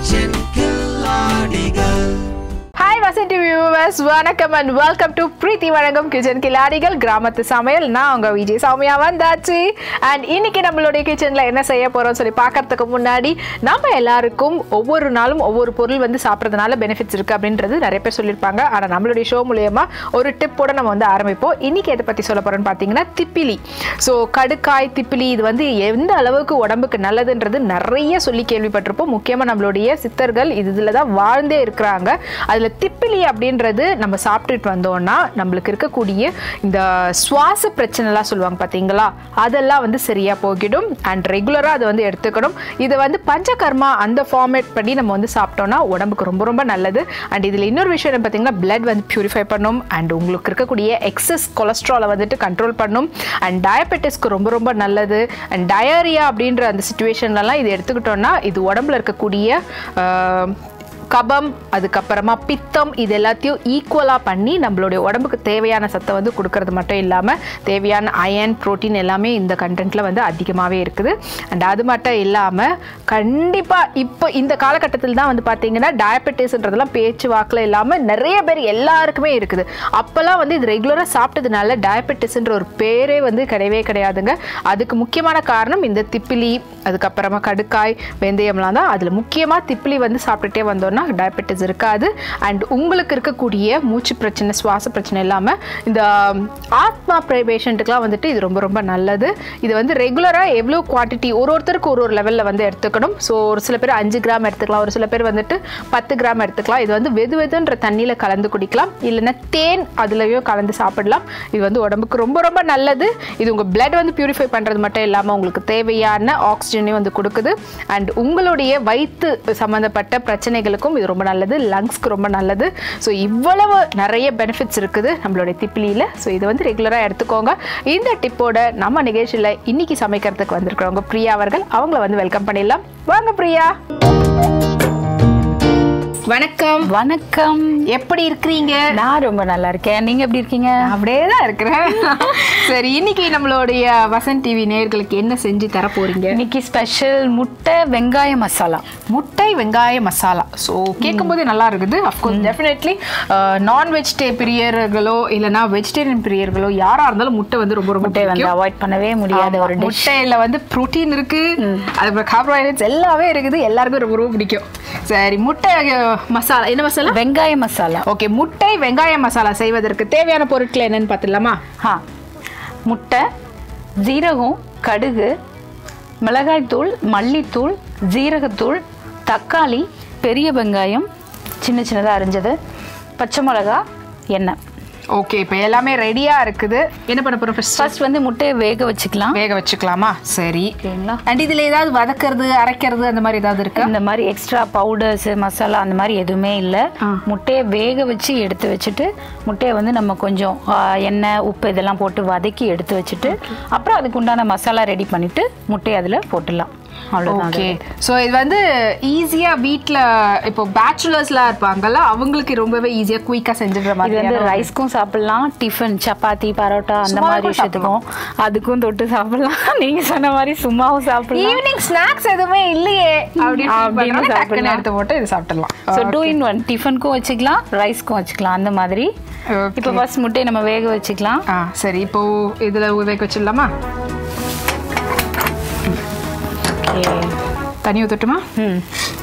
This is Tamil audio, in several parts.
கிச்சன் கில்லாடிகள் ஹாய் வசந்தி வியூவர்ஸ் வணக்கம் அண்ட் வெல்கம் டு பிரீத்தி வழங்கும் கிச்சன் கிளாடிகள் கிராமத்து சமையல் நான் உங்க விஜய் சௌமியா வந்தாச்சு அண்ட் இன்னைக்கு நம்மளுடைய கிச்சன்ல என்ன செய்ய போறோம் சொல்லி பார்க்கறதுக்கு முன்னாடி நம்ம எல்லாருக்கும் ஒவ்வொரு நாளும் ஒவ்வொரு பொருள் வந்து சாப்பிட்றதுனால பெனிஃபிட்ஸ் இருக்கு அப்படின்றது நிறைய பேர் சொல்லியிருப்பாங்க ஆனால் நம்மளுடைய ஷோ மூலியமா ஒரு டிப்போட நம்ம வந்து ஆரம்பிப்போம் இன்னைக்கு எதை பத்தி சொல்ல போறோம்னு பார்த்தீங்கன்னா திப்பிலி ஸோ கடுக்காய் திப்பிலி இது வந்து எந்த அளவுக்கு உடம்புக்கு நல்லதுன்றது நிறைய சொல்லி கேள்விப்பட்டிருப்போம் முக்கியமாக நம்மளுடைய சித்தர்கள் இது இதில் தான் வாழ்ந்தே இருக்கிறாங்க அதில் திப்பிலி அப்படின்றது நம்ம சாப்பிட்டுட்டு வந்தோம்னா நம்மளுக்கு இருக்கக்கூடிய இந்த சுவாச பிரச்சனைலாம் சொல்லுவாங்க பார்த்தீங்களா அதெல்லாம் வந்து சரியாக போகிடும் அண்ட் ரெகுலராக அதை வந்து எடுத்துக்கணும் இதை வந்து பஞ்சகர்மா அந்த ஃபார்மேட் படி நம்ம வந்து சாப்பிட்டோம்னா உடம்புக்கு ரொம்ப ரொம்ப நல்லது அண்ட் இதில் இன்னொரு விஷயம் என்ன பார்த்தீங்கன்னா பிளட் வந்து பியூரிஃபை பண்ணும் அண்ட் உங்களுக்கு இருக்கக்கூடிய எக்ஸஸ் கொலஸ்ட்ராலை வந்துட்டு கண்ட்ரோல் பண்ணும் அண்ட் டயபெட்டிஸ்க்கு ரொம்ப ரொம்ப நல்லது அண்ட் டயரியா அப்படின்ற அந்த சுச்சுவேஷன்லலாம் இது எடுத்துக்கிட்டோம்னா இது உடம்புல இருக்கக்கூடிய ஆஹ், கபம் அதுக்கப்புறமா பித்தம் இது எல்லாத்தையும் ஈக்குவலாக பண்ணி நம்மளுடைய உடம்புக்கு தேவையான சத்தை வந்து கொடுக்கறது மட்டும் இல்லாமல் தேவையான அயன் புரோட்டீன் எல்லாமே இந்த கண்டென்ட்டில் வந்து அதிகமாகவே இருக்குது அண்ட் அது மட்டும் இல்லாமல் கண்டிப்பாக இப்போ இந்த காலகட்டத்தில் தான் வந்து பார்த்தீங்கன்னா டயபெட்டிஸ்ன்றதெல்லாம் பேச்சு வாக்கில் இல்லாமல் நிறைய பேர் எல்லாருக்குமே இருக்குது அப்போல்லாம் வந்து இது ரெகுலராக சாப்பிட்டதுனால டயபெட்டிஸ்ன்ற ஒரு பேரே வந்து கிடையவே கிடையாதுங்க அதுக்கு முக்கியமான காரணம் இந்த திப்பிலி அதுக்கப்புறமா கடுக்காய் வெந்தயம்லாம் தான் அதில் முக்கியமாக திப்பிலி வந்து சாப்பிட்டுட்டே வந்தோம்னா டயபெட்டிஸ் இருக்காது அண்ட் உங்களுக்கு இருக்கக்கூடிய மூச்சு பிரச்சனை சுவாச பிரச்சனை இல்லாமல் இந்த ஆத்மா பேஷண்ட்டுக்கெலாம் வந்துட்டு இது ரொம்ப ரொம்ப நல்லது இது வந்து ரெகுலராக எவ்வளோ குவான்டிட்டி ஒரு ஒருத்தருக்கு ஒரு ஒரு லெவலில் வந்து எடுத்துக்கணும் ஸோ ஒரு சில பேர் அஞ்சு கிராம் எடுத்துக்கலாம் ஒரு சில பேர் வந்துட்டு பத்து கிராம் எடுத்துக்கலாம் இது வந்து வெது வெதுன்ற தண்ணியில் கலந்து குடிக்கலாம் இல்லைன்னா தேன் அதுலயும் கலந்து சாப்பிடலாம் இது வந்து உடம்புக்கு ரொம்ப ரொம்ப நல்லது இது உங்கள் பிளட் வந்து பியூரிஃபை பண்ணுறது மட்டும் இல்லாமல் உங்களுக்கு தேவையான ஆக்சிஜனையும் வந்து கொடுக்குது அண்ட் உங்களுடைய வயிற்று சம்மந்தப்பட்ட பிரச்சனைகளுக்கும் இது ரொம்ப நல்லது லங்ஸ்க்கு ரொம்ப நல்லது ஸோ இவ்வளவு நிறைய பெனிஃபிட்ஸ் இருக்குது நம்மளுடைய திப்பிலியில் ஸோ இது வந்து ரெகுலராக எடுத்துக்கோங்க இந்த டிப்போட நம்ம நிகழ்ச்சியில் இன்னைக்கு சமைக்கிறதுக்கு வந்திருக்கிறவங்க பிரியா அவர்கள் அவங்கள வந்து வெல்கம் பண்ணிடலாம் வாங்க பிரியா வணக்கம் வணக்கம் எப்படி இருக்கிறீங்க நான் ரொம்ப நல்லா இருக்கேன் நீங்க எப்படி இருக்கீங்க அப்படியே தான் இருக்கிறேன் சரி இன்னைக்கு நம்மளுடைய வசந்த் டிவி நேயர்களுக்கு என்ன செஞ்சு தர போறீங்க இன்னைக்கு ஸ்பெஷல் முட்டை வெங்காய மசாலா முட்டை வெங்காய மசாலா ஸோ கேட்கும்போது நல்லா இருக்குது அஃப்கோர்ஸ் டெஃபினெட்லி நான் வெஜிடே பிரியர்களோ இல்லைனா வெஜிடேரியன் பிரியர்களோ யாரா இருந்தாலும் முட்டை வந்து ரொம்ப ரொம்ப முட்டை வந்து பிடிக்கும். அவாய்ட் பண்ணவே முடியாத ஒரு ஆமா, டிஷ் முட்டையில வந்து புரோட்டீன் இருக்கு அதுக்கப்புறம் கார்போஹைட்ரேட்ஸ் எல்லாமே இருக்குது எல்லாருக்கும் ரொம்ப ரொம்ப பிடிக்கும் சரி முட்டை அஹ், மசாலா என்ன மசாலா வெங்காய மசாலா ஓகே முட்டை வெங்காய மசாலா செய்வதற்கு தேவையான பொருட்கள் என்னன்னு பார்த்துடலாமா ஆ முட்டை ஜீரகம் கடுகு மிளகாய்த்தூள் மல்லித்தூள் ஜீரகத்தூள் தக்காளி பெரிய வெங்காயம் சின்ன சின்னதாக அரிஞ்சது பச்சை மிளகா எண்ணெய் ஓகே இப்போ எல்லாமே ரெடியா இருக்குது என்ன பண்ண போறோம் ஃபர்ஸ்ட் ஃபர்ஸ்ட் வந்து முட்டையை வேக வச்சுக்கலாம் வேக வச்சுக்கலாமா சரி ஓகேங்களா அண்ட் இதுல ஏதாவது வதக்கிறது அரைக்கிறது அந்த மாதிரி ஏதாவது இருக்கா இந்த மாதிரி எக்ஸ்ட்ரா பவுடர்ஸ் மசாலா அந்த மாதிரி எதுவுமே இல்லை ஆ. முட்டையை வேக வச்சு எடுத்து வச்சுட்டு முட்டையை வந்து நம்ம கொஞ்சம் ஆ, எண்ணெய் உப்பு இதெல்லாம் போட்டு வதக்கி எடுத்து வச்சுட்டு அப்புறம் அதுக்கு உண்டான மசாலா ரெடி பண்ணிட்டு முட்டையை அதில் போட்டுடலாம் அவ்வளோதான் ஓகே ஸோ இது வந்து ஈஸியா வீட்ல இப்போ பேச்சுலர்ஸ்லாம் இருப்பாங்கல்ல அவங்களுக்கு ரொம்பவே ஈஸியா குயிக்கா செஞ்சிடுற இது மாதிரி வந்து ரைஸ்க்கும் சாப்பிடலாம் டிஃபன் சப்பாத்தி பரோட்டா அந்த சும்மாவும் மாதிரி விஷயத்துக்கும் அதுக்கும் தொட்டு சாப்பிடலாம் நீங்க சொன்ன மாதிரி சும்மாவும் சாப்பிடலாம் ஈவினிங் ஸ்நாக்ஸ் எதுவுமே இல்லையே அப்படின்னு அப்படின்னு டக்குன்னு சாப்பிடலாம். எடுத்து போட்டு இது சாப்பிடலாம் ஸோ டூ இன் ஒன் டிஃபனுக்கும் வச்சுக்கலாம் ரைஸ்க்கும் வச்சுக்கலாம் அந்த மாதிரி Okay. இப்போ ஃபர்ஸ்ட் முட்டையை நம்ம வேக வச்சுக்கலாம் ஆ சரி இப்போ இதுல வேக வச்சிடலாமா தண்ணி ஊற்றட்டுமா ம்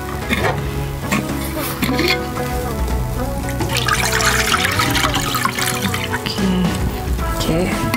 ஓகே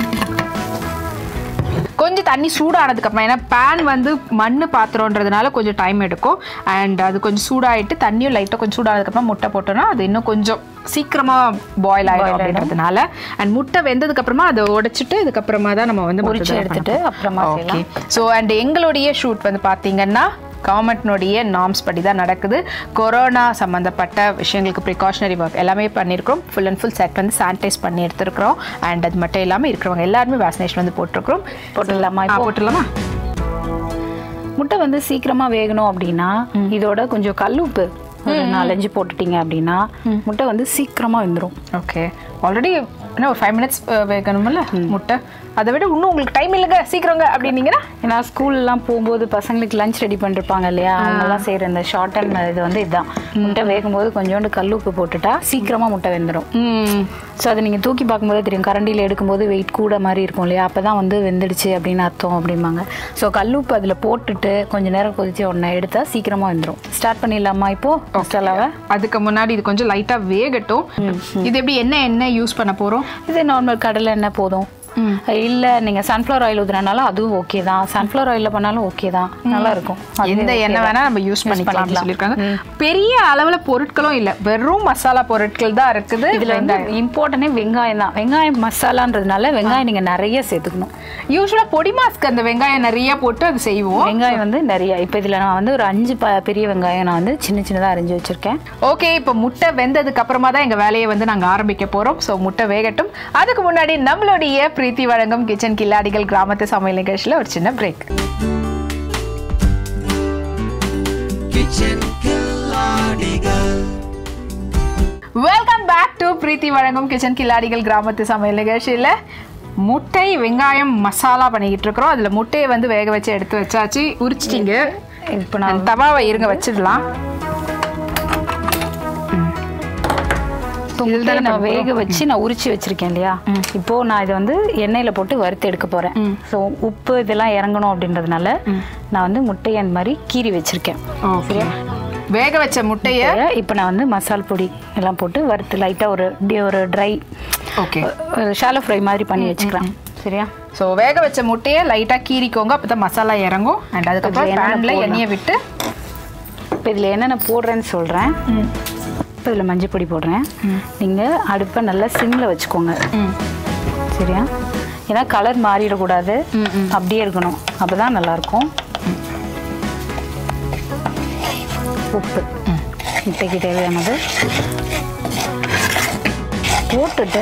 கொஞ்சம் தண்ணி சூடானதுக்கு அப்புறம் ஏன்னா பேன் வந்து மண் பாத்திரம்ன்றதுனால கொஞ்சம் டைம் எடுக்கும் அண்ட் அது கொஞ்சம் சூடாயிட்டு தண்ணியும் லைட்டாக கொஞ்சம் சூடானதுக்கப்புறம் முட்டை போட்டோம்னா அது இன்னும் கொஞ்சம் சீக்கிரமா பாயில் ஆயிடும் Boil ஆயிடும். அப்படின்றதுனால அண்ட் முட்டை வெந்ததுக்கு அப்புறமா அதை உடைச்சிட்டு இதுக்கப்புறமா தான் நம்ம வந்து உரிச்சு மத்ததெல்லாம் எடுத்துட்டு பண்ண அப்புறமா போறோம். செய்யலாம். Okay. ஸோ அண்ட் எங்களுடைய ஷூட் வந்து பார்த்தீங்கன்னா கவர்மெண்ட்னுடைய நார்ம்ஸ் படி தான் நடக்குது கொரோனா சம்மந்தப்பட்ட விஷயங்களுக்கு ப்ரிகாஷனரி ஒர்க் எல்லாமே பண்ணியிருக்கிறோம் ஃபுல் அண்ட் ஃபுல் செட் வந்து சானிடைஸ் பண்ணி எடுத்துருக்கிறோம் அண்ட் அது மட்டும் இல்லாமல் இருக்கிறவங்க எல்லாருமே வேக்சினேஷன் வந்து போட்டிருக்கிறோம் போட்டுடலாமா ஆ, இப்போ போட்டுடலாமா முட்டை வந்து சீக்கிரமா வேகணும் அப்படின்னா இதோட கொஞ்சம் கல்லுப்பு ஒரு நாலஞ்சு போட்டுட்டீங்க அப்படின்னா முட்டை வந்து சீக்கிரமா வெந்துடும் ஓகே ஆல்ரெடி என்ன ஒரு ஃபைவ் மினிட்ஸ் வேகணும்ல முட்டை அதை விட இன்னும் உங்களுக்கு டைம் இல்லைங்க சீக்கிரங்க அப்படின்னீங்கன்னா ஏன்னா ஸ்கூல்லாம் போகும்போது பசங்களுக்கு லஞ்ச் ரெடி பண்ணிருப்பாங்க இல்லையா அவங்கெல்லாம் செய்கிற இந்த ஷார்ட் அண்ட் இது வந்து இதுதான் முட்டை வேகும்போது கொஞ்சோண்டு கல்லுப்பு போட்டுட்டா சீக்கிரமாக முட்டை வெந்துடும் ஸோ அதை நீங்கள் தூக்கி பார்க்கும்போது தெரியும் கரண்டியில் எடுக்கும்போது வெயிட் கூட மாதிரி இருக்கும் இல்லையா அப்போ தான் வந்து வெந்துடுச்சு அப்படின்னு அர்த்தம் அப்படிம்பாங்க ஸோ கல்லுப்பு அதில் போட்டுட்டு கொஞ்சம் நேரம் கொதிச்சு உடனே எடுத்தால் சீக்கிரமாக வெந்துடும் ஸ்டார்ட் பண்ணிடலாமா இப்போது மசாலாவை அதுக்கு முன்னாடி இது கொஞ்சம் லைட்டாக வேகட்டும் இது எப்படி என்ன என்ன யூஸ் பண்ண போகிறோம் இது நார்மல் கடலை எண்ணெய் போதும் இல்லை நீங்கள் சன்ஃப்ளவர் ஆயில் ஊதுறனாலும் அதுவும் ஓகே தான் சன்ஃப்ளவர் ஆயிலில் பண்ணாலும் ஓகே தான் நல்லா இருக்கும் அதுவே எந்த okay எண்ணெய் தான். வேணா நம்ம யூஸ் பண்ணிக்கலாம் அப்படின்னு பண்ணிக்கலாம். சொல்லியிருக்காங்க பெரிய அளவுல பொருட்களும் இல்ல வெறும் மசாலா பொருட்கள் தான் இருக்குது இதுல வந்து இம்பார்ட்டனே வெங்காயம் தான் வெங்காயம் மசாலான்றதுனால வெங்காயம் நீங்க நிறைய சேர்த்துக்கணும் யூஸ்வலா பொடி மாஸ்க்கு அந்த வெங்காயம் நிறைய போட்டு அது செய்வோம் வெங்காயம் வந்து நிறைய இப்போ இதுல நான் வந்து ஒரு அஞ்சு ப பெரிய வெங்காயம் நான் வந்து சின்ன சின்னதா அரிஞ்சு வச்சிருக்கேன் ஓகே இப்போ முட்டை வெந்ததுக்கு அப்புறமா தான் எங்க வேலையை வந்து நாங்க ஆரம்பிக்க போறோம் ஸோ முட்டை வேகட்டும் அதுக்கு முன்னாடி நம்மளுடைய பிரீத்தி வழங்கும் கிச்சன் கில்லாடிகள் கிராமத்து சமையல் நிகழ்ச்சியில ஒரு சின்ன break Kitchen Killadigal welcome back to Preethi வழங்கும் கிச்சன் கில்லாடிகள் கிராமத்து சமையல் நிகழ்ச்சியில முட்டை வெங்காயம் மசாலா பண்ணிக்கிட்டு இருக்கிறோம் அதுல முட்டையை வந்து வேக வச்சு எடுத்து வச்சாச்சு உரிச்சிட்டீங்க இப்போ நான் தவாவை இருங்க வச்சிடலாம் முட்டையை நான் வேக வச்சு நான் உரிச்சு வச்சிருக்கேன் இல்லையா இப்போ நான் இதை வந்து எண்ணெயில போட்டு வறுத்து எடுக்க போறேன் ஸோ உப்பு இதெல்லாம் இறங்கணும் அப்படின்றதுனால நான் வந்து முட்டையை அந்த மாதிரி கீறி வச்சிருக்கேன் சரியா வேக வச்ச முட்டைய இப்போ நான் வந்து மசால் பொடி எல்லாம் போட்டு வறுத்து லைட்டாக ஒரு டி- ஒரு ட்ரை ஓகே ஷாலோ ஃப்ரை மாதிரி பண்ணி வச்சுக்கலாம் சரியா ஸோ வேக வச்ச முட்டையை லைட்டாக கீறிக்கோங்க அப்போ தான் மசாலா இறங்கும் அண்ட் அதுக்கப்புறம் அதுல என்னென்ன பேனில் போடலாம்? எண்ணெயை விட்டு இப்போ இதில் என்னென்ன போடுறேன்னு சொல்கிறேன் இப்போ இதில் மஞ்சள் பொடி போடுறேன் நீங்கள் அடுப்பை நல்லா சிம்மில் வச்சுக்கோங்க சரியா ஏன்னா கலர் மாறிடக்கூடாது அப்படியே இருக்கணும் அப்போ தான் நல்லாயிருக்கும் உப்பு முட்டைக்கு தேவையானது போட்டுட்டு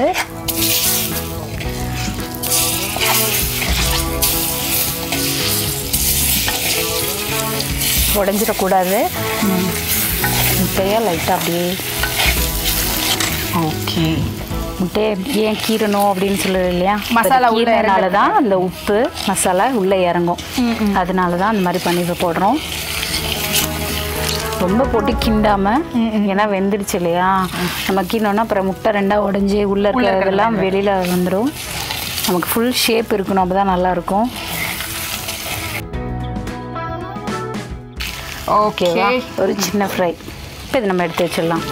உடஞ்சிடக்கூடாது முட்டையை லைட்டாக அப்படியே ஓகே முட்டையை ஏன் கீரணும் அப்படின்னு சொல்லுது இல்லையா மசாலா உள்ள கீரனால தான் அந்த உப்பு மசாலா உள்ளே இறங்கும் அதனால தான் அந்த மாதிரி பண்ணி போடுறோம் ரொம்ப போட்டு கிண்டாம ஏன்னா வெந்துடுச்சு இல்லையா நம்ம கீனோன்னா அப்புறம் முட்டை ரெண்டா உடஞ்சி உள்ள இருக்கிறதெல்லாம் வெளியில வந்துடும் நமக்கு ஃபுல் ஷேப் இருக்கணும் அப்பதான் நல்லா இருக்கும் ஓகே ஓகேவா ஒரு சின்ன ஃப்ரை இப்போ இது நம்ம எடுத்து வச்சிடலாம்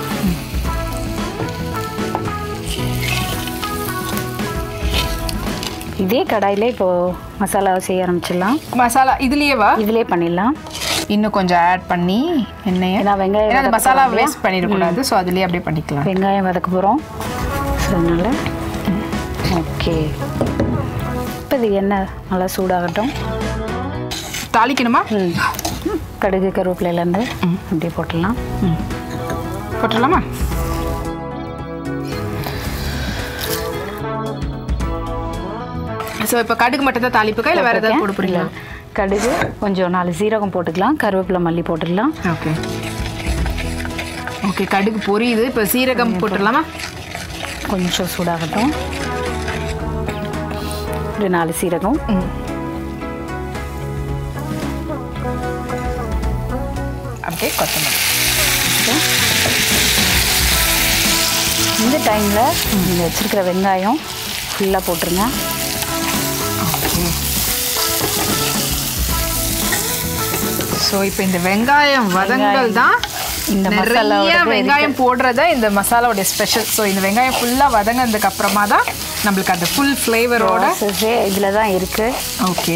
இதே கடாயிலே இப்போ மசாலாவை செய்ய ஆரம்பிச்சிடலாம் மசாலா இதுலயேவா இதிலே பண்ணிடலாம் இன்னும் கொஞ்சம் ஆட் பண்ணி எண்ணெயை ஏன்னா வெங்காயம் ஏன்னா அந்த வதக்க மசாலா போறோம் இல்லையா? வேஸ்ட் பண்ணிடக்கூடாது ஸோ அதுலயே அப்படியே பண்ணிக்கலாம் வெங்காயம் வதக்க போகிறோம் ஸோ அதனால் ஓகே இப்போ இது எண்ணெய் நல்லா சூடாகட்டும் தாளிக்கணுமா ம் கடுகு கருவேப்பிலையிலேருந்து அப்படியே போட்டுடலாம் போட்டுடலாமா ஸோ இப்போ கடுகு மட்டும் தான் தாளிப்புக்கா இல்லை வேற ஏதாவது போட போறீங்களா கடுகு கொஞ்சம் நாலு சீரகம் போட்டுக்கலாம் கருவேப்பிலை மல்லி போட்டுடலாம் ஓகே ஓகே கடுகு பொரியுது இப்போ சீரகம் போட்டுடலாமா கொஞ்சம் சூடாகட்டும் ஒரு நாலு சீரகம் அப்படியே கொத்தமல்லி இந்த டைமில் நீங்கள் வச்சுருக்கிற வெங்காயம் ஃபுல்லாக போட்டுருங்க ஸோ இப்போ இந்த வெங்காயம் வதங்கல் தான் இந்த நிறைய மசாலாவோட வெங்காயம் போடுறத இந்த மசாலாவோட ஸ்பெஷல் ஸோ இந்த வெங்காயம் ஃபுல்லாக வதங்கினதுக்கு அப்புறமா தான் நம்மளுக்கு அந்த ஃபுல் ஃப்ளேவரோட ப்ராசஸே இதில் தான் இருக்குது ஓகே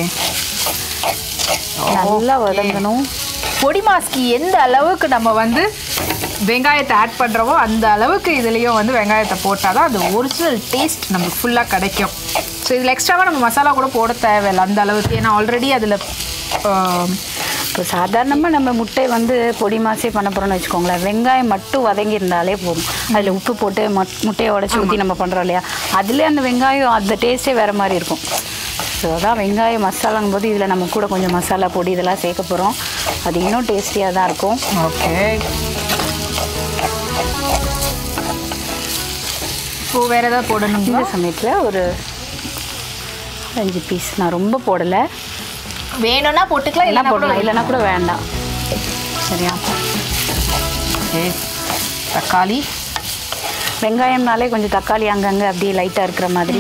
நல்லா வதங்கணும் பொடி மாஸ்க்கு எந்த அளவுக்கு நம்ம வந்து வெங்காயத்தை ஆட் பண்ணுறோமோ அந்த அளவுக்கு இதுலேயும் வந்து வெங்காயத்தை போட்டால் தான் அந்த ஒரிஜினல் டேஸ்ட் நம்மளுக்கு ஃபுல்லாக கிடைக்கும் ஸோ இதில் எக்ஸ்ட்ராவாக நம்ம மசாலா கூட போட தேவையில்லை அந்த அளவுக்கு ஏன்னா ஆல்ரெடி அதில் இப்போ சாதாரணமாக நம்ம முட்டை வந்து பொடி மாசே பண்ண போகிறோம்னு வச்சுக்கோங்களேன் வெங்காயம் மட்டும் வதங்கி இருந்தாலே போதும் அதில் உப்பு போட்டு மட்- முட்டையை உடச்சி ஊற்றி நம்ம பண்ணுறோம் இல்லையா அதுலேயே அந்த வெங்காயம் அந்த டேஸ்ட்டே வேறு மாதிரி இருக்கும் ஸோ அதான் வெங்காயம் மசாலாங்கும் போது இதில் நம்ம கூட கொஞ்சம் மசாலா பொடி இதெல்லாம் சேர்க்க போகிறோம் அது இன்னும் டேஸ்டியாக தான் இருக்கும் ஓகே இப்போ வேற ஏதாவது போடணுங்களா இந்த சமயத்தில் ஒரு அஞ்சு பீஸ் நான் ரொம்ப போடலை வேணும்னா போட்டுக்கலாம் எல்லாம் இல்லைன்னா போடலாம் போடலாம் இல்லைன்னா கூட வேண்டாம் சரியா ஓகே தக்காளி வெங்காயம்னாலே கொஞ்சம் தக்காளி அங்கங்கே அப்படியே லைட்டாக இருக்கிற மாதிரி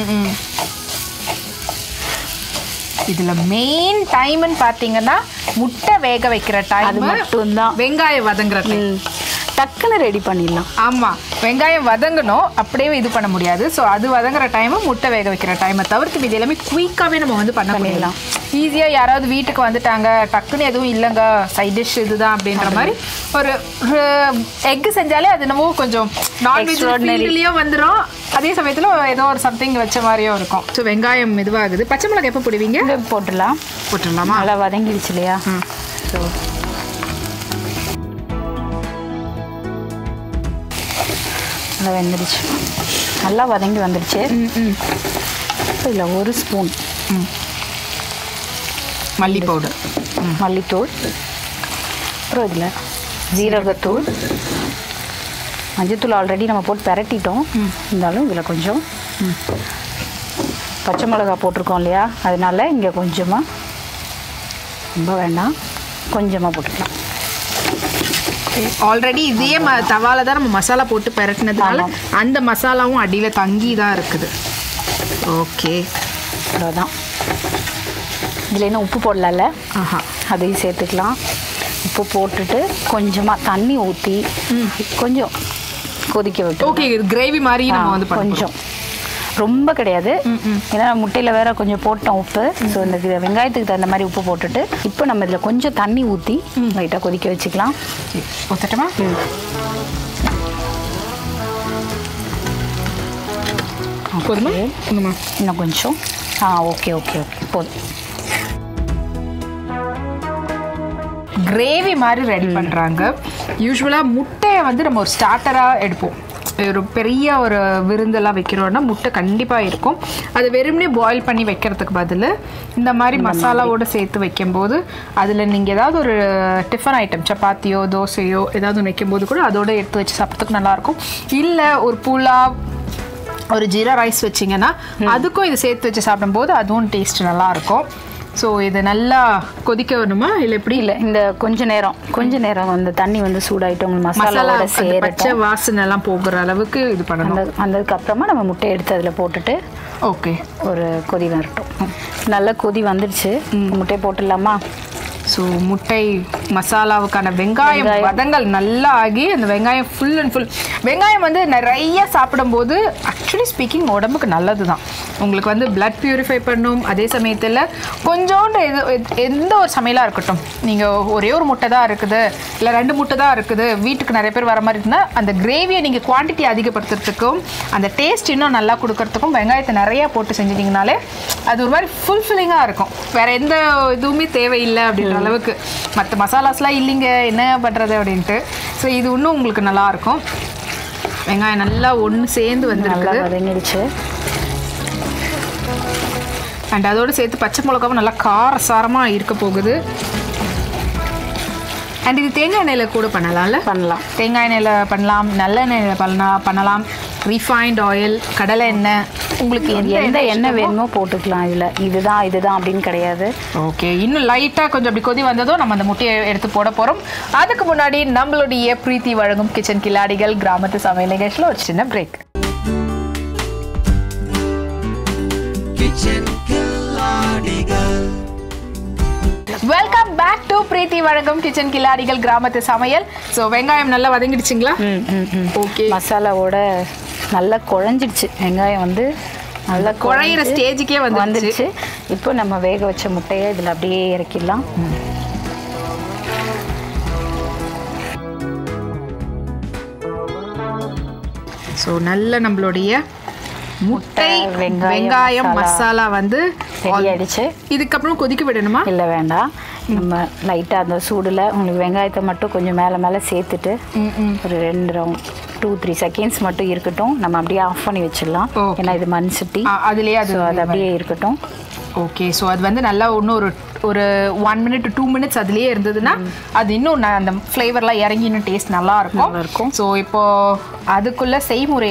இதுல மெயின் டைம்னு பாத்தீங்கன்னா முட்டை வேக வைக்கிற டைம் அது மட்டும்தான். வெங்காயம் வதங்குற டைம் ம். டக்குன்னு ரெடி பண்ணிடலாம் ஆமா வெங்காயம் வதங்கணும் அப்படியே இது பண்ண முடியாது ஸோ அது வதங்குற டைம் முட்டை வேக வைக்கிற டைமை தவிர்த்து இது எல்லாமே குயிக்காவே நம்ம வந்து பண்ண பண்ணிடலாம் ஈஸியா யாராவது வீட்டுக்கு வந்துட்டாங்க டக்குன்னு எதுவும் இல்லைங்க சைட் டிஷ் இதுதான் அப்படின்ற மாதிரி ஒரு எக் செஞ்சாலே அது என்னமோ கொஞ்சம் நான்வெஜ் Extraordinary. ஃபீல்ட்லயும் வந்துடும் அதே சமயத்துல ஏதோ ஒரு சம்திங் வச்ச மாதிரியும் இருக்கும் ஸோ வெங்காயம் இதுவாகுது பச்சை மிளகாய் எப்போ போடுவீங்க இதை போட்டுடலாம் போட்டுடலாமா நல்லா வதங்கிடுச்சு இல்லையா ஸோ நல்லா வெந்துடுச்சு நல்லா வதங்கி வந்துடுச்சு இப்போ இதில் ஒரு ஸ்பூன் மல்லி பவுடர் மல்லித்தூள் அப்புறம் இதில் ஜீரகத்தூள் மஞ்சத்தூள் ஆல்ரெடி நம்ம போட்டு பெரட்டிட்டோம் இருந்தாலும் இதில் கொஞ்சம் பச்சை மிளகா போட்டிருக்கோம் இல்லையா அதனால இங்கே கொஞ்சமாக ரொம்ப வேண்டாம் கொஞ்சமாக போட்டுக்கலாம் ஆல்ரெடி இதே ம தவால தான் நம்ம மசாலா போட்டு பெரட்டினதுனால ஆமாம். அந்த மசாலாவும் அடியில் தங்கி தான் இருக்குது ஓகே அவ்வளோதான் இதில் இன்னும் உப்பு போடலாம்ல ஆஹா அதையும் சேர்த்துக்கலாம் உப்பு போட்டுட்டு கொஞ்சமாக தண்ணி ஊற்றி கொஞ்சம் கொதிக்க விட்டு ஓகே இது கிரேவி மாதிரி நம்ம வந்து பண்ண கொஞ்சம் ரொம்ப கிடையாது ஏன்னா முட்டையில் வேற கொஞ்சம் போட்டோம் உப்பு ஸோ இந்த இது வெங்காயத்துக்கு தகுந்த மாதிரி உப்பு போட்டுட்டு இப்போ நம்ம இதில் கொஞ்சம் தண்ணி ஊற்றி லைட்டாக கொதிக்க வச்சுக்கலாம் ஒத்தட்டமா போதுமா Okay. போதுமா இன்னும் கொஞ்சம் ஆ ஓகே ஓகே ஓகே போதும் கிரேவி மாதிரி ரெடி பண்ணுறாங்க யூஸ்வலாக முட்டையை வந்து நம்ம ஒரு ஸ்டார்டராக எடுப்போம் ஒரு பெரிய ஒரு விருந்தெல்லாம் வைக்கிறோன்னா முட்டை கண்டிப்பாக இருக்கும் அது வெறுமனே பாயில் பண்ணி வைக்கிறதுக்கு பதில் இந்த மாதிரி மசாலாவோட சேர்த்து வைக்கும்போது அதில் நீங்கள் ஏதாவது ஒரு டிஃபன் ஐட்டம் சப்பாத்தியோ தோசையோ ஏதாவது ஒன்று வைக்கும்போது கூட அதோட எடுத்து வச்சு சாப்பிட்றதுக்கு நல்லாயிருக்கும் இல்லை ஒரு புலாவ் ஒரு ஜீரா ரைஸ் வச்சிங்கன்னா அதுக்கும் இது சேர்த்து வச்சு சாப்பிடும்போது அதுவும் டேஸ்ட் நல்லாயிருக்கும் ஸோ இது நல்லா கொதிக்க வேணுமா இல்லை எப்படி இல்லை இந்த கொஞ்ச நேரம் கொஞ்ச நேரம் அந்த தண்ணி வந்து சூடாயிட்டு உங்களுக்கு மசாலா மசாலாவோட அந்த பச்சை சேரட்டும் வாசனை எல்லாம் போகிற அளவுக்கு இது பண்ணணும் அந்த வந்ததுக்கு அப்புறமா நம்ம முட்டை எடுத்து அதில் போட்டுட்டு ஓகே ஒரு கொதி வரட்டும் நல்ல கொதி வந்துடுச்சு முட்டையை போட்டுடலாமா ஸோ முட்டை மசாலாவுக்கான வெங்காயம் வெங்காயம். வதங்கல் நல்லா ஆகி அந்த வெங்காயம் ஃபுல் அண்ட் ஃபுல் வெங்காயம் வந்து நிறைய சாப்பிடும்போது ஆக்சுவலி ஸ்பீக்கிங் உடம்புக்கு நல்லது தான் உங்களுக்கு வந்து blood பியூரிஃபை பண்ணும் அதே சமயத்தில் கொஞ்சோண்டு எது எத்- எந்த ஒரு சமையலாக இருக்கட்டும் நீங்கள் ஒரே ஒரு முட்டை தான் இருக்குது இல்லை ரெண்டு முட்டை தான் இருக்குது வீட்டுக்கு நிறைய பேர் வர மாதிரி இருக்குன்னா அந்த கிரேவியை நீங்கள் குவான்டிட்டி அதிகப்படுத்துறதுக்கும் அந்த டேஸ்ட் இன்னும் நல்லா கொடுக்கறதுக்கும் வெங்காயத்தை நிறையா போட்டு செஞ்சிட்டிங்கனாலே அது ஒரு மாதிரி ஃபுல்ஃபில்லிங்காக இருக்கும் வேற எந்த இதுவுமே தேவையில்லை அப்படின்ற அளவுக்கு மற்ற மசாலாஸ்லாம் இல்லைங்க என்ன பண்ணுறது அப்படின்ட்டு ஸோ இது இன்னும் உங்களுக்கு நல்லா இருக்கும் வெங்காயம் நல்லா ஒன்று சேர்ந்து நல்லா வந்திருக்குது வதங்கிடுச்சு அண்ட் அதோடு சேர்த்து பச்சை மிளகாவும் நல்லா காரசாரமாக இருக்க போகுது அண்ட் இது தேங்காய் எண்ணெயில் கூட பண்ணலாம்ல பண்ணலாம் தேங்காய் எண்ணெயில் பண்ணலாம் நல்லெண்ணெயில் பண்ணலாம் பண்ணலாம் ரீஃபைண்ட் ஆயில் கடலை எண்ணெய் உங்களுக்கு எந்த எந்த எண்ணெய் எண்ணெய் வேணுமோ போட்டுக்கலாம் இதில் இதுதான் இதுதான் அப்படின்னு கிடையாது ஓகே இன்னும் லைட்டாக கொஞ்சம் அப்படி கொதி வந்ததும் நம்ம அந்த முட்டையை எடுத்து போட போகிறோம் அதுக்கு முன்னாடி நம்மளுடைய பிரீத்தி வழங்கும் கிச்சன் கில்லாடிகள் கிராமத்து சமையல் நிகழ்ச்சியில் ஒரு சின்ன பிரேக் கிச்சன் கில்லாடிகள் வெல்கம் பேக் டு பிரீத்தி வழங்கும் கிச்சன் கில்லாடிகள் கிராமத்து சமையல் ஸோ வெங்காயம் நல்லா வதங்கிடுச்சிங்களா ம் ம் ம் ஓகே மசாலாவோட நல்லா குழஞ்சிடுச்சு வெங்காயம் வந்து நல்லா குழையிற குழைஞ்சு ஸ்டேஜுக்கே வந்துடுச்சு வந்துடுச்சு இப்போ நம்ம வேக வச்ச முட்டையை இதில் அப்படியே இறக்கிடலாம் ஸோ நல்ல நம்மளுடைய முட்டை வெங்காயம், வெங்காயம் மசாலா. மசாலா வந்து ரெடி ஆயிடுச்சு இதுக்கப்புறம் கொதிக்க விடணுமா இல்லை வேண்டாம் நம்ம லைட்டாக அந்த சூடில் உங்களுக்கு வெங்காயத்தை மட்டும் கொஞ்சம் மேலே மேலே சேர்த்துட்டு ஒரு ரெண்டு ரவுண்ட் டூ த்ரீ செகண்ட்ஸ் மட்டும் இருக்கட்டும் நம்ம அப்படியே ஆஃப் பண்ணி வச்சிடலாம் Okay. ஏன்னா இது மண் சட்டி ஆ, அதுலயே அது ஸோ அது அப்படியே இருக்கட்டும் ஓகே ஸோ அது வந்து நல்லா இன்னும் ஒரு ஒரு ஒன் மினிட் டூ மினிட்ஸ் அதுலயே இருந்ததுன்னா அது இன்னும் ந- அந்த ஃப்ளேவர்லாம் இறங்கி இன்னும் டேஸ்ட் நல்லா இருக்கும் நல்லா இருக்கும். ஸோ இப்போ அதுக்குள்ள செய்முறையை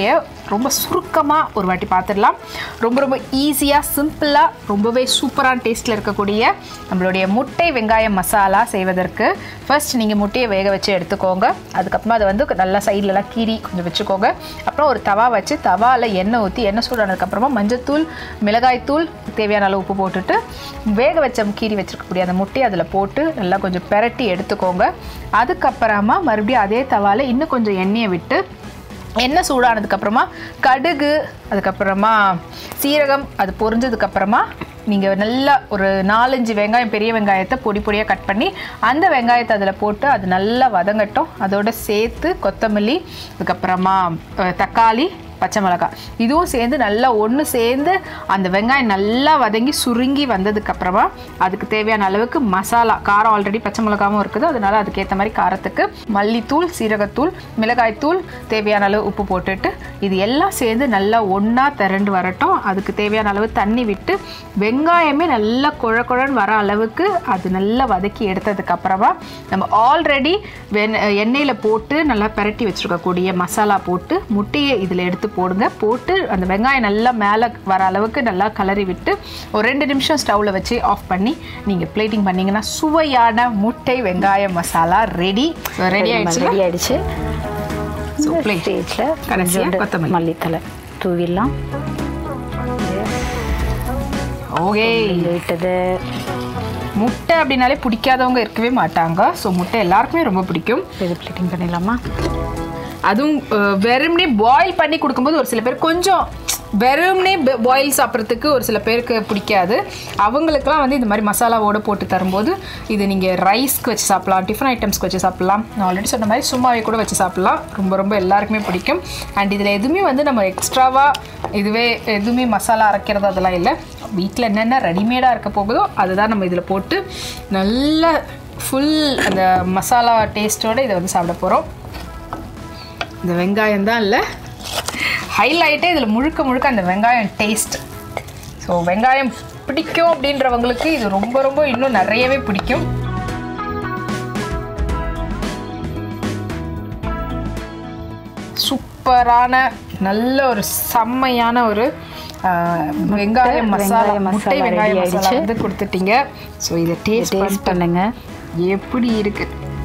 ரொம்ப சுருக்கமாக ஒரு வாட்டி பார்த்துடலாம் ரொம்ப ரொம்ப ஈஸியாக சிம்பிளாக ரொம்பவே சூப்பரான டேஸ்ட்டில் இருக்கக்கூடிய நம்மளுடைய முட்டை வெங்காயம் மசாலா செய்வதற்கு ஃபர்ஸ்ட் நீங்கள் முட்டையை வேக வச்சு எடுத்துக்கோங்க அதுக்கப்புறமா அதை வந்து நல்லா சைட்லலாம் கீறி கொஞ்சம் வச்சுக்கோங்க அப்புறம் ஒரு தவா வச்சு தவாவில் எண்ணெய் ஊற்றி எண்ணெய் சூடானதுக்கப்புறமா மஞ்சத்தூள் மிளகாய்த்தூள் தேவையான அளவு உப்பு போட்டுட்டு வேக வச்ச கீறி வச்சிருக்கக்கூடிய அந்த முட்டையை அதில் போட்டு நல்லா கொஞ்சம் பெரட்டி எடுத்துக்கோங்க அதுக்கப்புறமா மறுபடியும் அதே தவாவில் இன்னும் கொஞ்சம் எண்ணெயை விட்டு எண்ணெய் சூடானதுக்கப்புறமா கடுகு அதுக்கப்புறமா சீரகம் அது பொரிஞ்சதுக்கப்புறமா நீங்கள் நல்லா ஒரு நாலஞ்சு வெங்காயம் பெரிய வெங்காயத்தை பொடி பொடியாக கட் பண்ணி அந்த வெங்காயத்தை அதில் போட்டு அது நல்லா வதங்கட்டும் அதோட சேர்த்து கொத்தமல்லி அதுக்கப்புறமா அஹ், தக்காளி பச்சை மிளகாய் இதுவும் சேர்ந்து நல்லா ஒன்று சேர்ந்து அந்த வெங்காயம் நல்லா வதங்கி சுருங்கி வந்ததுக்கப்புறமா அதுக்கு தேவையான அளவுக்கு மசாலா காரம் ஆல்ரெடி பச்சை மிளகாவும் இருக்குது அதனால அதுக்கேற்ற மாதிரி காரத்துக்கு மல்லித்தூள் சீரகத்தூள் மிளகாய்த்தூள் தேவையான அளவு உப்பு போட்டுட்டு இது எல்லாம் சேர்ந்து நல்லா ஒன்றா திரண்டு வரட்டும் அதுக்கு தேவையான அளவு தண்ணி விட்டு வெங்காயமே நல்லா குழ குழன்னு வர அளவுக்கு அது நல்லா வதக்கி எடுத்ததுக்கப்புறமா நம்ம ஆல்ரெடி வெண் எண்ணெயில் போட்டு நல்லா பிரட்டி வச்சுருக்கக்கூடிய மசாலா போட்டு முட்டையை இதில் எடுத்து போடுங்க போட்டு அந்த வெங்காயம் நல்லா மேலே வர அளவுக்கு நல்லா கலரி விட்டு ஒரு ரெண்டு நிமிஷம் ஸ்டவ்வில் வச்சு ஆஃப் பண்ணி நீங்கள் பிளேட்டிங் பண்ணீங்கன்னா சுவையான முட்டை வெங்காய மசாலா ரெடி ரெடி ஆயிடுச்சு ரெடி ஆயிடுச்சு So, இந்த plate. ஸ்டேஜில் கடைசியா கொஞ்சோண்டு கொத்தமல்லி. மல்லித்தலை தூவிடலாம் ஓகே விட்டது முட்டை அப்படின்னாலே பிடிக்காதவங்க இருக்கவே மாட்டாங்க ஸோ முட்டை எல்லாருக்குமே ரொம்ப பிடிக்கும் இது பிளேட்டிங் பண்ணிடலாமா அதுவும் அஹ், வெறுமனே பாயில் பண்ணி கொடுக்கும்போது ஒரு சில பேர் கொஞ்சம் வெறுமனே பாயில் சாப்பிட்றதுக்கு ஒரு சில பேருக்கு பிடிக்காது அவங்களுக்குலாம் வந்து இந்த மாதிரி மசாலாவோட போட்டு தரும்போது இது நீங்கள் ரைஸ்க்கு வச்சு சாப்பிடலாம் டிஃபன் ஐட்டம்ஸ்க்கு வச்சு சாப்பிடலாம் நான் ஆல்ரெடி சொன்ன மாதிரி சும்மாவே கூட வச்சு சாப்பிடலாம் ரொம்ப ரொம்ப எல்லாருக்குமே பிடிக்கும் அண்ட் இதில் எதுவுமே வந்து நம்ம எக்ஸ்ட்ராவாக இதுவே எதுவுமே மசாலா அரைக்கிறது அதெல்லாம் இல்லை வீட்டில் என்னென்ன ரெடிமேடாக இருக்க போகுதோ அதுதான் நம்ம இதில் போட்டு நல்ல ஃபுல் அந்த மசாலா டேஸ்ட்டோடு இதை வந்து சாப்பிட போகிறோம் இந்த வெங்காயம் தான் இல்லை ஹைலைட்டே இதில் முழுக்க முழுக்க அந்த வெங்காயம் டேஸ்ட் ஸோ வெங்காயம் பிடிக்கும் அப்படின்றவங்களுக்கு இது ரொம்ப ரொம்ப இன்னும் நிறையவே பிடிக்கும் சூப்பரான நல்ல ஒரு செம்மையான ஒரு ஆஹ், வெங்காயம் மசாலா வெங்காய முட்டை மசாலா வெங்காய ready மசாலா ஆயிடுச்சு. வந்து கொடுத்துட்டீங்க ஸோ இதை டேஸ்ட் டேஸ்ட் பண்ணுங்க எப்படி இருக்கு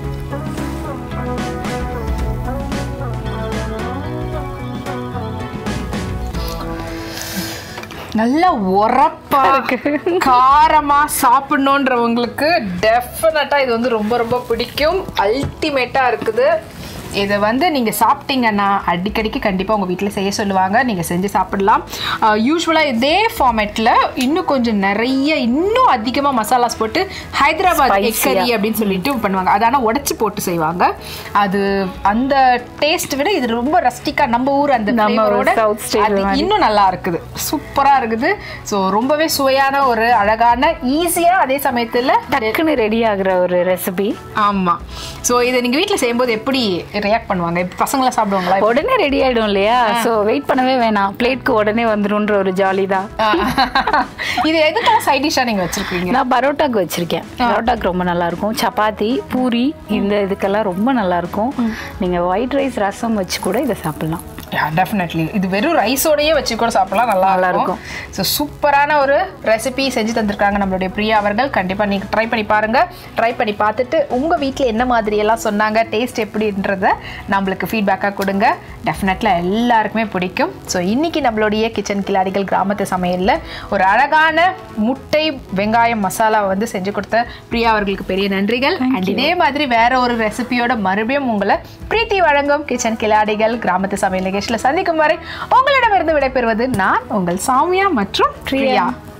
நல்ல உரப்பா காரமா சாப்பிடணுன்றவங்களுக்கு டெஃபினட்டா இது வந்து ரொம்ப ரொம்ப பிடிக்கும் அல்டிமேட்டா இருக்குது இதை வந்து நீங்கள் சாப்பிட்டீங்கன்னா அடிக்கடிக்கு கண்டிப்பாக உங்கள் வீட்டில் செய்ய சொல்லுவாங்க நீங்கள் செஞ்சு சாப்பிடலாம் யூஸ்வலாக இதே ஃபார்மேட்டில் இன்னும் கொஞ்சம் நிறைய இன்னும் அதிகமாக மசாலாஸ் போட்டு ஹைதராபாத் எக் Spicy-ஆ. கறி அப்படின்னு சொல்லிட்டு பண்ணுவாங்க அது ஆனால் உடச்சி போட்டு செய்வாங்க அது அந்த டேஸ்ட் விட இது ரொம்ப ரஸ்டிக்கா நம்ம ஊர் அந்த நம்ம ஃப்ளேவரோட South state அது மாதிரி. இன்னும் நல்லா இருக்குது சூப்பரா இருக்குது ஸோ ரொம்பவே சுவையான ஒரு அழகான ஈஸியா அதே சமயத்துல டக்குன்னு ரெடி ஆகுற ஒரு ரெசிபி ஆமா ஸோ இதை நீங்க வீட்ல செய்யும்போது எப்படி ரியாக்ட் பண்ணுவாங்க இப்ப பசங்களாம் சாப்பிடுவாங்களா உடனே ரெடி ஆயிடும் இல்லையா ஸோ வெயிட் பண்ணவே வேணாம் பிளேட்க்கு உடனே வந்துரும்ன்ற ஒரு ஜாலி தான் இது எதுக்காக சைட் டிஷ்ஷா நீங்க வச்சிருக்கீங்க நான் பரோட்டாக்கு வச்சிருக்கேன் பரோட்டாக்கு ரொம்ப நல்லா இருக்கும் சப்பாத்தி பூரி இந்த இதுக்கெல்லாம் ரொம்ப நல்லா இருக்கும் நீங்க ஒயிட் ரைஸ் ரசம் வச்சு கூட இதை சாப்பிடலாம் டெஃபினெட்லி இது வெறும் ரைஸோடயே வச்சு கூட சாப்பிடலாம் நல்லா நல்லா இருக்கும் ஸோ சூப்பரான ஒரு ரெசிபி செஞ்சு தந்திருக்காங்க நம்மளுடைய பிரியா அவர்கள் கண்டிப்பாக நீங்கள் ட்ரை பண்ணி பாருங்க ட்ரை பண்ணி பார்த்துட்டு உங்கள் வீட்டில் என்ன மாதிரி எல்லாம் சொன்னாங்க டேஸ்ட் எப்படின்றத நம்மளுக்கு ஃபீட்பேக்காக கொடுங்க டெஃபினெட்ல எல்லாருக்குமே பிடிக்கும் ஸோ இன்னைக்கு நம்மளுடைய கிச்சன் கிளாடிகள் கிராமத்து சமையலில் ஒரு அழகான முட்டை வெங்காயம் மசாலா வந்து செஞ்சு கொடுத்த பிரியா அவர்களுக்கு பெரிய நன்றிகள் அண்ட் இதே மாதிரி வேற ஒரு ரெசிபியோட மறுபடியும் உங்களை பிரீத்தி வழங்கும் கிச்சன் கிளாடிகள் கிராமத்து சமையல் நிகழ்ச்சியில் சந்திக்கும் வரை உங்களிடமிருந்து விடைபெறுவது நான் உங்கள் சௌமியா மற்றும் பிரியா